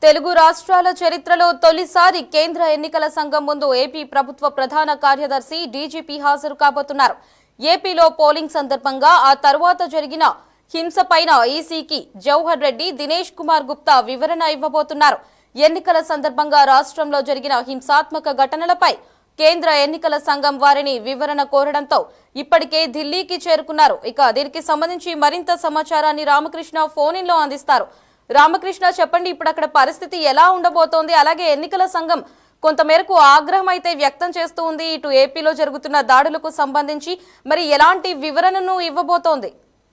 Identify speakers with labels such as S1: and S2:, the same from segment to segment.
S1: తెలుగు రాష్ట్రాల చరిత్రలో తొలిసారి కేంద్ర ఎన్నికల సంఘం ముందు ఏపీ ప్రభుత్వ ప్రధాన కార్యదర్శి డీజీపీ హాజరు కాబోతున్నారు ఏపీలో పోలింగ్ సందర్భంగా ఆ తర్వాత జరిగిన హింసపైన ఈసీకి జవహర్ రెడ్డి దినేష్ కుమార్ గుప్తా వివరణ ఇవ్వబోతున్నారు ఎన్నికల సందర్భంగా రాష్ట్రంలో జరిగిన హింసాత్మక ఘటనలపై కేంద్ర ఎన్నికల సంఘం వారిని వివరణ కోరడంతో ఇప్పటికే ఢిల్లీకి చేరుకున్నారు ఇక దీనికి సంబంధించి మరింత సమాచారాన్ని రామకృష్ణ ఫోన్ లో అందిస్తారు రామకృష్ణ చెప్పండి ఇప్పుడు అక్కడ పరిస్థితి ఎలా ఉండబోతోంది అలాగే ఎన్నికల సంఘం కొంతమేరకు ఆగ్రహం అయితే వ్యక్తం చేస్తూ ఉంది ఇటు ఏపీలో జరుగుతున్న దాడులకు సంబంధించి మరి ఎలాంటి వివరణను ఇవ్వబోతోంది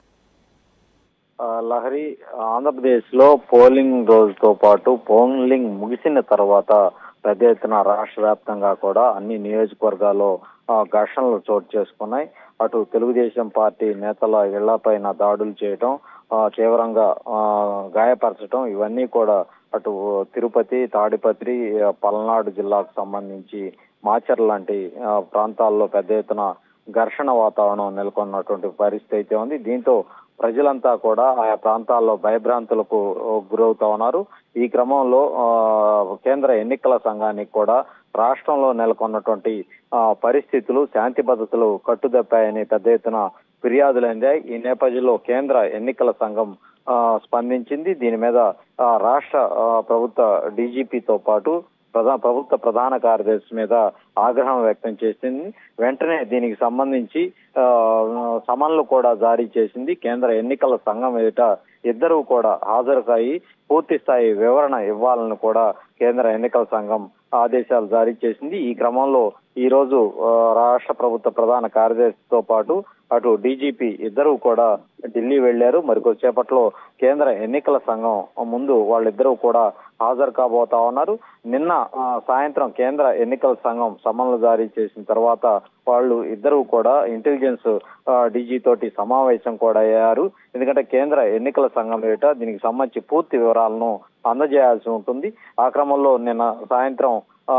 S2: ఆ, లహరి ఆంధ్రప్రదేశ్ లో పోలింగ్ రోజుతో పాటు పోలింగ్ ముగిసిన తర్వాత పెద్ద ఎత్తున రాష్ట్ర వ్యాప్తంగా కూడా అన్ని నియోజకవర్గాల్లో ఆ, ఘర్షణలు చోటు చేసుకున్నాయి అటు తెలుగుదేశం పార్టీ నేతల ఇళ్లపైన దాడులు చేయటం ఆ, తీవ్రంగా ఆ, గాయపరచడం ఇవన్నీ కూడా అటు తిరుపతి తాడిపత్రి ఆ, పల్నాడు జిల్లాకు సంబంధించి మాచర్ లాంటి ఆ, ప్రాంతాల్లో పెద్ద ఎత్తున ఘర్షణ వాతావరణం నెలకొన్నటువంటి పరిస్థితి అయితే ఉంది దీంతో ప్రజలంతా కూడా ఆయా ప్రాంతాల్లో భయభ్రాంతులకు గురవుతా ఉన్నారు ఈ క్రమంలో ఆ, కేంద్ర ఎన్నికల సంఘానికి కూడా రాష్ట్రంలో నెలకొన్నటువంటి ఆ, పరిస్థితులు శాంతి భద్రతలు కట్టుదప్పాయని పెద్ద ఎత్తున ఫిర్యాదులు అందాయి ఈ నేపథ్యంలో కేంద్ర ఎన్నికల సంఘం ఆ, స్పందించింది దీని మీద ఆ, రాష్ట్ర ఆ, ప్రభుత్వ డీజీపీతో పాటు ప్రధా ప్రభుత్వ ప్రధాన కార్యదర్శి మీద ఆగ్రహం వ్యక్తం చేసింది వెంటనే దీనికి సంబంధించి ఆ, సమన్లు కూడా జారీ చేసింది కేంద్ర ఎన్నికల సంఘం ఎదుట ఇద్దరు కూడా హాజరు కాయి పూర్తి స్థాయి వివరణ ఇవ్వాలని కూడా కేంద్ర ఎన్నికల సంఘం ఆదేశాలు జారీ చేసింది ఈ క్రమంలో ఈ రోజు ఆ, రాష్ట్ర ప్రభుత్వ ప్రధాన కార్యదర్శితో పాటు అటు డీజీపీ ఇద్దరు కూడా ఢిల్లీ వెళ్లారు మరికొద్దిసేపట్లో కేంద్ర ఎన్నికల సంఘం ముందు వాళ్ళిద్దరూ కూడా హాజరు కాబోతా ఉన్నారు నిన్న ఆ, సాయంత్రం కేంద్ర ఎన్నికల సంఘం సమన్లు జారీ చేసిన తర్వాత వాళ్ళు ఇద్దరు కూడా ఇంటెలిజెన్స్ ఆ, డీజీ తోటి సమావేశం కూడా అయ్యారు ఎందుకంటే కేంద్ర ఎన్నికల సంఘం ఏట దీనికి సంబంధించి పూర్తి వివరాలను అందజేయాల్సి ఉంటుంది ఆ క్రమంలో నిన్న సాయంత్రం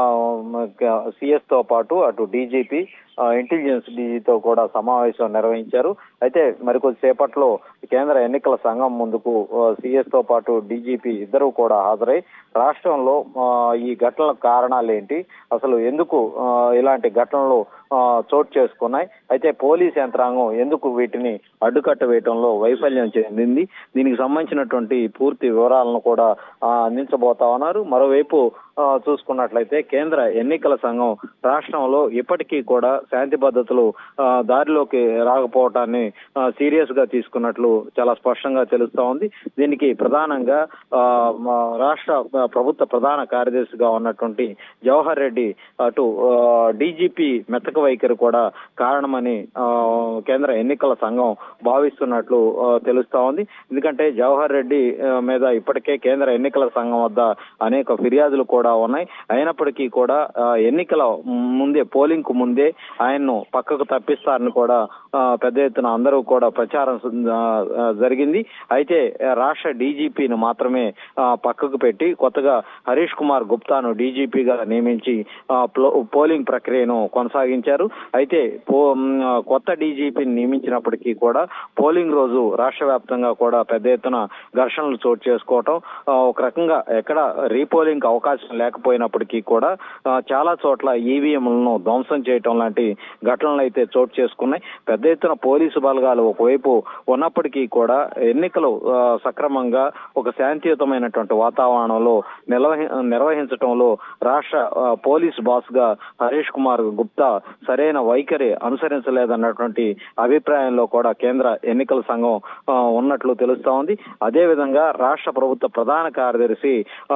S2: సిఎస్ తో పాటు అటు డీజీపీ ఇంటెలిజెన్స్ డీజీతో కూడా సమావేశం నిర్వహించారు అయితే మరికొద్దిసేపట్లో కేంద్ర ఎన్నికల సంఘం ముందుకు సిఎస్ తో పాటు డీజీపీ ఇద్దరు కూడా హాజరై రాష్ట్రంలో ఆ, ఈ ఘటనల కారణాలు ఏంటి అసలు ఎందుకు ఆ, ఇలాంటి ఘటనలు ఆ, చోటు చేసుకున్నాయి అయితే పోలీస్ యంత్రాంగం ఎందుకు వీటిని అడ్డుకట్ట వేయటంలో వైఫల్యం చెందింది దీనికి సంబంధించినటువంటి పూర్తి వివరాలను కూడా ఆ, అందించబోతా ఉన్నారు మరోవైపు ఆ, చూసుకున్నట్లయితే కేంద్ర ఎన్నికల సంఘం రాష్ట్రంలో ఇప్పటికీ కూడా శాంతి భద్రతలు ఆ, దారిలోకి రాకపోవటాన్ని సీరియస్ గా తీసుకున్నట్లు చాలా స్పష్టంగా తెలుస్తా ఉంది దీనికి ప్రధానంగా ఆ, మా రాష్ట్ర ఆ, ప్రభుత్వ ప్రధాన కార్యదర్శిగా ఉన్నటువంటి జవహర్ రెడ్డి అటు డీజీపీ మెతక వైఖరి కూడా కారణమని ఆ, కేంద్ర ఎన్నికల సంఘం భావిస్తున్నట్లు ఆ, తెలుస్తా ఉంది ఎందుకంటే జవహర్ రెడ్డి ఆ, మీద ఇప్పటికే కేంద్ర ఎన్నికల సంఘం వద్ద అనేక ఫిర్యాదులు కూడా ఉన్నాయి అయినప్పటికీ కూడా ఆ, ఎన్నికల ముందే పోలింగ్ కు ముందే ఆయన్ను పక్కకు తప్పిస్తారని కూడా ఆ, పెద్ద ఎత్తున అందరూ కూడా ప్రచారం ఆ, ఆ, జరిగింది అయితే ఆ, రాష్ట్ర డీజీపీని మాత్రమే ఆ, పక్కకు పెట్టి కొత్తగా హరీష్ కుమార్ గుప్తాను డీజీపీగా నియమించి ఆ, ప్లో- పోలింగ్ ప్రక్రియను కొనసాగించారు అయితే పో మ్, కొత్త డీజీపీని నియమించినప్పటికీ కూడా పోలింగ్ రోజు రాష్ట్ర వ్యాప్తంగా కూడా పెద్ద ఎత్తున ఘర్షణలు చోటు చేసుకోవటం ఆ, ఒక రకంగా ఎక్కడ రీపోలింగ్ అవకాశం లేకపోయినప్పటికీ కూడా ఆ, చాలా చోట్ల ఈవీఎంలను ధ్వంసం చేయటం లాంటి ఘటనలు అయితే చోటు చేసుకున్నాయి పెద్ద ఎత్తున పోలీసు బలగాలు ఒకవైపు ఉన్నప్పటికీ కూడా ఎన్నికలు ఆ, సక్రమంగా ఒక శాంతియుతమైనటువంటి వాతావరణంలో నిర్వహి నిర్వహించడంలో రాష్ట్ర ఆ, పోలీస్ బాస్ గా హరీష్ కుమార్ గుప్తా సరైన వైఖరి అనుసరించలేదన్నటువంటి అభిప్రాయంలో కూడా కేంద్ర ఎన్నికల సంఘం ఆ, ఉన్నట్లు తెలుస్తా ఉంది అదే విధంగా రాష్ట్ర ప్రభుత్వ ప్రధాన కార్యదర్శి ఆ,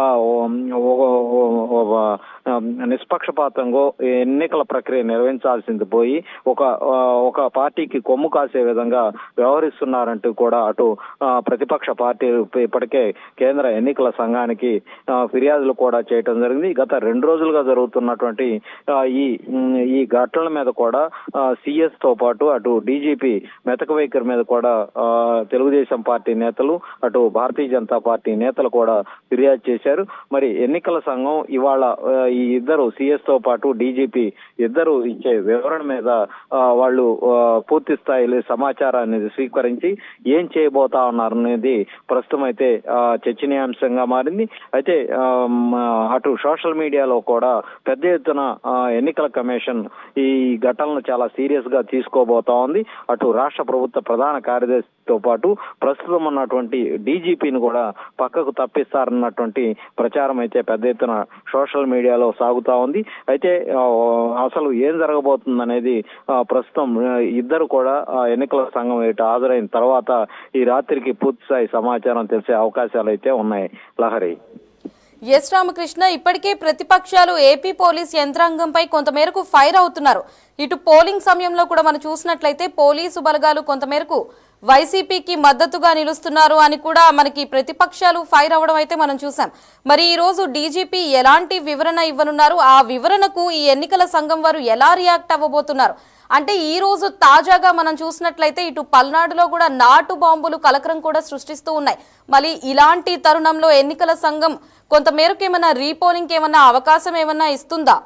S2: ఓ- ఓ- ఓ- ఆ, నిష్పక్షపాతంగా ఎన్నికల ప్రక్రియ నిర్వహించాల్సింది పోయి ఒక ఆ, ఒక పార్టీకి కొమ్ము కాసే విధంగా వ్యవహరిస్తున్నారంటూ కూడా అటు ఆ, ప్రతిపక్ష పార్టీలు ఇప్పటికే కేంద్ర ఎన్నికల సంఘానికి ఆ, ఫిర్యాదులు కూడా చేయటం జరిగింది గత రెండు రోజులుగా జరుగుతున్నటువంటి ఆ, ఈ ఉమ్, ఈ ఘట భటుల మీద కూడా సిఎస్ తో పాటు అటు డీజీపీ మెతక వైఖరి మీద కూడా ఆ, తెలుగుదేశం పార్టీ నేతలు అటు భారతీయ జనతా పార్టీ నేతలు కూడా ఫిర్యాదు చేశారు మరి ఎన్నికల సంఘం ఇవాళ ఆ, ఈ ఇద్దరు సిఎస్ తో పాటు డీజీపీ ఇద్దరు ఇచ్చే వివరణ మీద ఆ, వాళ్ళు ఆ, పూర్తి స్థాయిలో సమాచారాన్ని స్వీకరించి ఏం చేయబోతా ఉన్నారు అనేది ప్రస్తుతం అయితే ఆ, చర్చనీయాంశంగా మారింది అయితే ఆ, మ, అటు సోషల్ మీడియాలో కూడా పెద్ద ఎత్తున ఆ, ఎన్నికల కమిషన్ ఈ ఘటనను చాలా సీరియస్ గా తీసుకోబోతా ఉంది అటు రాష్ట్ర ప్రభుత్వ ప్రధాన కార్యదర్శితో పాటు ప్రస్తుతం ఉన్నటువంటి డీజీపీని కూడా పక్కకు తప్పిస్తారన్నటువంటి ప్రచారం అయితే పెద్ద ఎత్తున సోషల్ మీడియాలో సాగుతా ఉంది అయితే ఆ, అసలు ఏం జరగబోతుంది అనేది ప్రస్తుతం ఆ, ఇద్దరు కూడా ఆ, ఎన్నికల సంఘం ఇటు హాజరైన తర్వాత ఈ రాత్రికి పూర్తిస్థాయి సమాచారం తెలిసే అవకాశాలు అయితే ఉన్నాయి లహరి
S1: ఎస్ రామకృష్ణ ఇప్పటికే ప్రతిపక్షాలు ఏపీ పోలీస్ యంత్రాంగంపై కొంతమేరకు ఫైర్ అవుతున్నారు ఇటు పోలింగ్ సమయంలో కూడా మనం చూసినట్లయితే పోలీసు బలగాలు కొంతమేరకు వైసీపీకి మద్దతుగా నిలుస్తున్నారు అని కూడా మనకి ప్రతిపక్షాలు ఫైర్ అవ్వడం అయితే మనం చూసాం మరి ఈ రోజు డీజీపీ ఎలాంటి వివరణ ఇవ్వనున్నారు ఆ వివరణకు ఈ ఎన్నికల సంఘం వారు ఎలా రియాక్ట్ అవ్వబోతున్నారు అంటే ఈ రోజు తాజాగా మనం చూసినట్లయితే ఇటు పల్నాడులో కూడా నాటు బాంబులు కలకరం కూడా సృష్టిస్తూ ఉన్నాయి మళ్ళీ ఇలాంటి తరుణంలో ఎన్నికల సంఘం కొంత మేరకు ఏమైనా రీపోలింగ్ ఏమన్నా అవకాశం ఏమన్నా ఇస్తుందా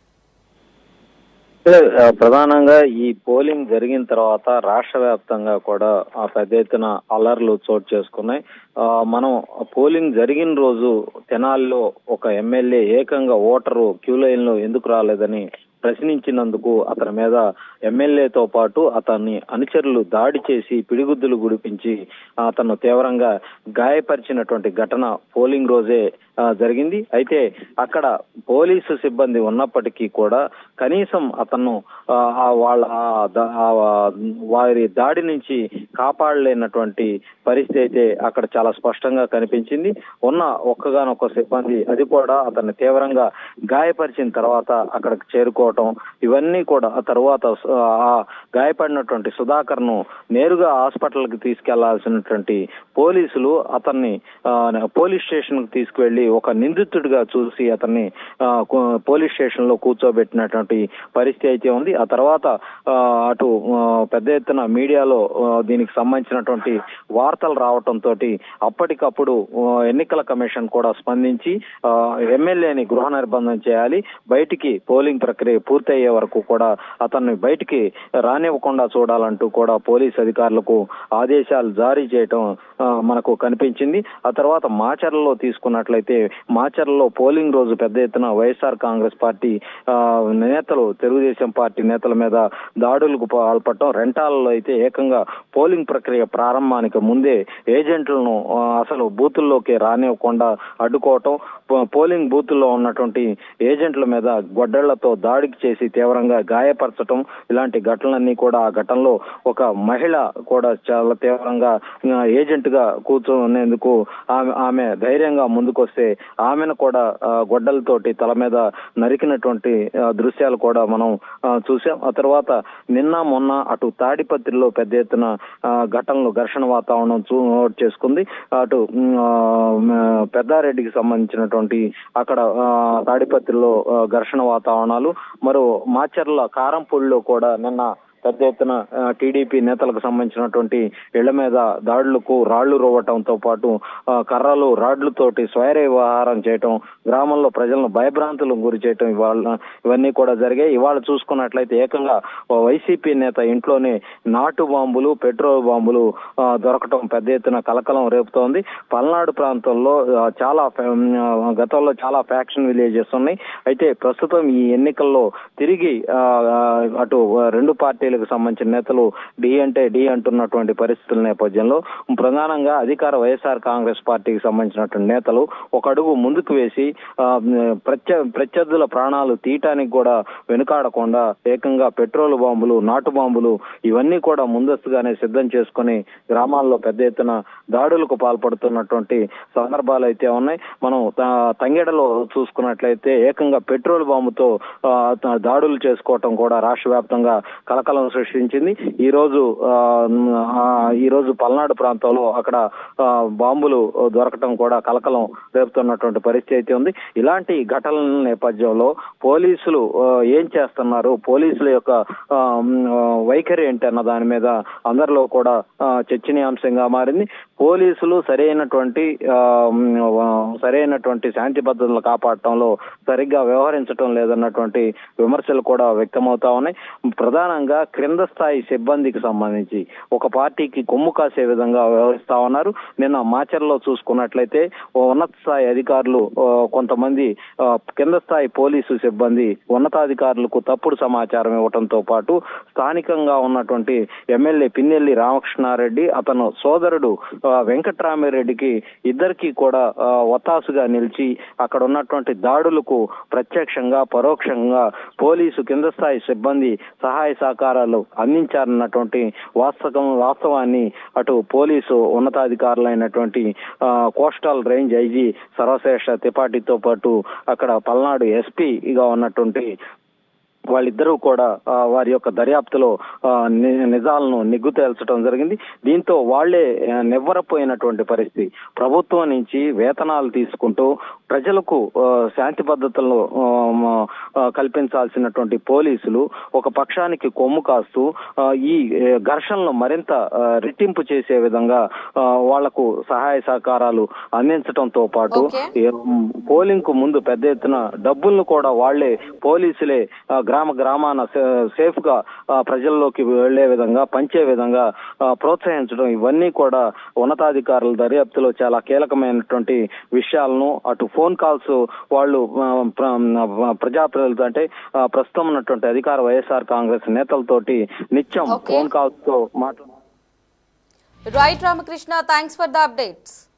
S2: అంటే, ఆ, ప్రధానంగా ఈ పోలింగ్ జరిగిన తర్వాత రాష్ట్ర వ్యాప్తంగా కూడా ఆ పెద్ద ఎత్తున అలర్లు చోటు చేసుకున్నాయి ఆ, మనం పోలింగ్ జరిగిన రోజు తెనాలిలో ఒక ఎమ్మెల్యే ఏకంగా ఓటరు క్యూ లైన్ లో ఎందుకు రాలేదని ప్రశ్నించినందుకు అతని మీద ఎమ్మెల్యేతో పాటు అతన్ని అనుచరులు దాడి చేసి పిడిగుద్దులు గుడిపించి అతను తీవ్రంగా గాయపరిచినటువంటి ఘటన పోలింగ్ రోజే ఆ, జరిగింది అయితే అక్కడ పోలీసు సిబ్బంది ఉన్నప్పటికీ కూడా కనీసం అతను ఆ, ఆ వాళ్ళ ఆ ద- ఆ వారి దాడి నుంచి కాపాడలేనటువంటి పరిస్థితి అయితే అక్కడ చాలా స్పష్టంగా కనిపించింది ఉన్న ఒక్కగానొక్క సిబ్బంది అది కూడా అతన్ని తీవ్రంగా గాయపరిచిన తర్వాత అక్కడికి చేరుకోవటం ఇవన్నీ కూడా ఆ తర్వాత సు- ఆ గాయపడినటువంటి సుధాకర్ ను నేరుగా హాస్పిటల్ కి తీసుకెళ్లాల్సినటువంటి పోలీసులు అతన్ని ఆ, పోలీస్ స్టేషన్ కు తీసుకువెళ్లి ఒక నిందితుడిగా చూసి అతన్ని ఆ, కు- పోలీస్ స్టేషన్ లో కూర్చోబెట్టినటువంటి పరిస్థితి అయితే ఉంది ఆ తర్వాత ఆ, అటు ఆ, పెద్ద ఎత్తున మీడియాలో ఆ, దీనికి సంబంధించినటువంటి వార్తలు రావటంతో అప్పటికప్పుడు ఆ, ఎన్నికల కమిషన్ కూడా స్పందించి ఆ, ఎమ్మెల్యేని గృహ నిర్బంధం చేయాలి బయటికి పోలింగ్ ప్రక్రియ పూర్తయ్యే వరకు కూడా అతన్ని బయటికి రానివ్వకుండా చూడాలంటూ కూడా పోలీస్ అధికారులకు ఆదేశాలు జారీ చేయటం ఆ, మనకు కనిపించింది ఆ తర్వాత మాచర్లలో తీసుకున్నట్లయితే మాచర్లలో పోలింగ్ రోజు పెద్ద ఎత్తున వైఎస్ఆర్ కాంగ్రెస్ పార్టీ ఆ, నేతలు తెలుగుదేశం పార్టీ నేతల మీద దాడులకు పాల్పడటం రెంటాలలో అయితే ఏకంగా పోలింగ్ ప్రక్రియ ప్రారంభానికి ముందే ఏజెంట్లను ఆ, అసలు బూతుల్లోకి రానివ్వకుండా అడ్డుకోవటం పో- పోలింగ్ బూతుల్లో ఉన్నటువంటి ఏజెంట్ల మీద గొడ్డళ్లతో దాడికి చేసి తీవ్రంగా గాయపరచటం ఇలాంటి ఘటనలన్నీ కూడా ఆ ఘటనలో ఒక మహిళ కూడా చాలా తీవ్రంగా ఆ, ఏజెంట్ గా కూర్చునేందుకు ఆమె ఆమె ధైర్యంగా ముందుకొస్తే ఆమెను కూడా ఆ, గొడ్డలతోటి తల మీద నరికినటువంటి ఆ, దృశ్యాలు కూడా మనం ఆ, చూసాం ఆ తర్వాత నిన్న మొన్న అటు తాడిపత్రిలో పెద్ద ఎత్తున ఆ, ఘటనలు ఘర్షణ వాతావరణం చూ నోట్ చేసుకుంది అటు ఉమ్, ఆ, మ, పెద్దారెడ్డికి సంబంధించినటువంటి అక్కడ ఆ, తాడిపత్రిలో ఆ, ఘర్షణ వాతావరణాలు మరో మాచర్ల కారంపూడిలో కూడా నిన్న పెద్ద ఎత్తున ఆ, టీడీపీ నేతలకు సంబంధించినటువంటి ఇళ్ల మీద దాడులకు రాళ్లు రోవటంతో పాటు ఆ, కర్రలు రాడ్లతోటి స్వైర వ్యవహారం చేయటం గ్రామంలో ప్రజలను భయభ్రాంతులకు గురి చేయటం ఇవాళ ఇవన్నీ కూడా జరిగాయి ఇవాళ చూసుకున్నట్లయితే ఏకంగా ఓ వైసీపీ నేత ఇంట్లోనే నాటు బాంబులు పెట్రోల్ బాంబులు ఆ, దొరకటం పెద్ద ఎత్తున కలకలం రేపుతోంది పల్నాడు ప్రాంతంలో ఆ, చాలా ఫ- ఆ, గతంలో చాలా ఫ్యాక్షన్ విలేజెస్ ఉన్నాయి అయితే ప్రస్తుతం ఈ ఎన్నికల్లో తిరిగి ఆ, ఆ, అటు రెండు పార్టీలకు సంబంధించిన నేతలు డి అంటే డి అంటున్నటువంటి పరిస్థితుల నేపథ్యంలో ప్రధానంగా అధికార వైఎస్ఆర్ కాంగ్రెస్ పార్టీకి సంబంధించినటువంటి నేతలు ఒక అడుగు ముందుకు వేసి ఆ, ప్రత్య ప్రత్యర్థుల ప్రాణాలు తీయటానికి కూడా వెనుకాడకుండా ఏకంగా పెట్రోల్ బాంబులు నాటు బాంబులు ఇవన్నీ కూడా ముందస్తుగానే సిద్ధం చేసుకొని గ్రామాల్లో పెద్ద ఎత్తున దాడులకు పాల్పడుతున్నటువంటి సందర్భాలు అయితే ఉన్నాయి మనం త- తంగెడలో చూసుకున్నట్లయితే ఏకంగా పెట్రోల్ బాంబుతో ఆ, త- దాడులు చేసుకోవటం కూడా రాష్ట్ర వ్యాప్తంగా కలకలం కలకలం సృష్టించింది ఈ రోజు ఆ, ఆ, ఈ రోజు పల్నాడు ప్రాంతంలో అక్కడ ఆ, బాంబులు దొరకటం కూడా కలకలం రేపుతున్నటువంటి పరిస్థితి అయితే ఉంది ఇలాంటి ఘటనల నేపథ్యంలో పోలీసులు ఆ, ఏం చేస్తున్నారు పోలీసుల యొక్క ఆ, మ్, ఆ, వైఖరి ఏంటి అన్న దాని మీద అందరిలో కూడా ఆ, చర్చనీయాంశంగా మారింది పోలీసులు సరైనటువంటి ఆ, మ్, ఆ, సరైనటువంటి శాంతి భద్రతలు కాపాడటంలో సరిగ్గా వ్యవహరించడం లేదన్నటువంటి విమర్శలు కూడా వ్యక్తమవుతా ఉన్నాయి ప్రధానంగా క్రింద స్థాయి సిబ్బందికి సంబంధించి ఒక పార్టీకి కొమ్ము కాసే విధంగా వ్యవహరిస్తా ఉన్నారు నిన్న మాచర్లో చూసుకున్నట్లయితే ఓ ఉన్నత స్థాయి అధికారులు ఆ, కొంతమంది ఆ, కింద స్థాయి పోలీసు సిబ్బంది ఉన్నతాధికారులకు తప్పుడు సమాచారం ఇవ్వడంతో పాటు స్థానికంగా ఉన్నటువంటి ఎమ్మెల్యే పిన్నెల్లి రామకృష్ణారెడ్డి అతను సోదరుడు ఆ, వెంకట్రామిరెడ్డికి ఇద్దరికి కూడా ఆ, ఒత్తాసుగా నిలిచి అక్కడ ఉన్నటువంటి దాడులకు ప్రత్యక్షంగా పరోక్షంగా పోలీసు కింద స్థాయి సిబ్బంది సహాయ సహకారాలు అందించారన్నటువంటి వాస్తవం వాస్తవాన్ని అటు పోలీసు ఉన్నతాధికారులైనటువంటి ఆ, కోస్టల్ రేంజ్ ఐజీ సర్వశ్రేష్ఠ త్రిపాఠితో పాటు అక్కడ పల్నాడు ఎస్పీగా ఉన్నటువంటి వాళ్ళిద్దరూ కూడా ఆ, వారి యొక్క దర్యాప్తులో ఆ, ని- నిజాలను నిగ్గు తేల్చడం జరిగింది దీంతో వాళ్లే ఆ, నివ్వరపోయినటువంటి పరిస్థితి ప్రభుత్వం నుంచి వేతనాలు తీసుకుంటూ ప్రజలకు ఆ, శాంతి భద్రతలను ఆ, మ- ఆ, కల్పించాల్సినటువంటి పోలీసులు ఒక పక్షానికి కొమ్ము కాస్తూ ఆ, ఈ ఏ, ఘర్షణలు మరింత ఆ, రెట్టింపు చేసే విధంగా ఆ, వాళ్లకు సహాయ సహకారాలు అందించడంతో పాటు
S1: Okay.
S2: పోలింగ్ కు ముందు పెద్ద ఎత్తున డబ్బులను కూడా వాళ్లే పోలీసులే ఆ, గ్రామ గ్రామాన సే- సేఫ్ గా ఆ, ప్రజల్లోకి వెళ్లే విధంగా పంచే విధంగా ఆ, ప్రోత్సహించడం ఇవన్నీ కూడా ఉన్నతాధికారుల దర్యాప్తులో చాలా కీలకమైనటువంటి విషయాలను అటు ఫోన్ కాల్స్ వాళ్ళు ఆ, ప్ర- ప్రజాప్రతినిధులతో అంటే ఆ, ప్రస్తుతం ఉన్నటువంటి అధికార వైఎస్ఆర్ కాంగ్రెస్ నేతలతోటి నిత్యం
S1: Okay.
S2: ఫోన్ కాల్స్ తో మాట్లాడు
S1: right Ramakrishna thanks for the updates